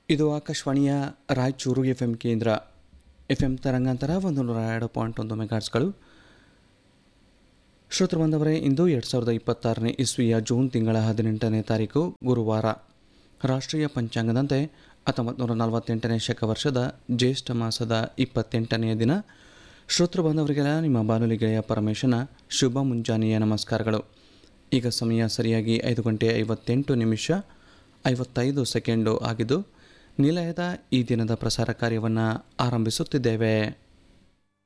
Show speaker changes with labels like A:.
A: ಇದು ಆಕಾಶವಾಣಿಯ Raichur F M ಕೇಂದ್ರ ಎಫ್ ಎಂ ತರಂಗಾಂತರ ಒಂದು ನೂರ ಎರಡು ಪಾಯಿಂಟ್ ಒಂದು ಮೆಗಾಟ್ಸ್ಗಳು ಶ್ರೋತೃ ಬಂದವರೇ ಇಂದು ಎರಡು ಸಾವಿರದ ಇಪ್ಪತ್ತಾರನೇ ಇಸ್ವಿಯ ಜೂನ್ ತಿಂಗಳ ಹದಿನೆಂಟನೇ ತಾರೀಕು ಗುರುವಾರ ರಾಷ್ಟ್ರೀಯ ಪಂಚಾಂಗದಂತೆ ಹತ್ತೊಂಬತ್ತು ನೂರ ನಲವತ್ತೆಂಟನೇ ಶಕವರ್ಷದ ಜ್ಯೇಷ್ಠ ಮಾಸದ ಇಪ್ಪತ್ತೆಂಟನೆಯ ದಿನ ಶ್ರೋತೃ ಬಾಂಧವರಿಗೆಲ್ಲ ನಿಮ್ಮ ಬಾನುಲಿ ಗೆಳೆಯ ಪರಮೇಶನ ಶುಭ ಮುಂಜಾನೆಯ ನಮಸ್ಕಾರಗಳು ಈಗ ಸಮಯ ಸರಿಯಾಗಿ ಐದು ಗಂಟೆ ಐವತ್ತೆಂಟು ನಿಮಿಷ ಐವತ್ತೈದು ಸೆಕೆಂಡು ಆಗಿದ್ದು ನಿಲಯದ ಈ ದಿನದ ಪ್ರಸಾರ ಕಾರ್ಯವನ್ನು ಆರಂಭಿಸುತ್ತಿದ್ದೇವೆ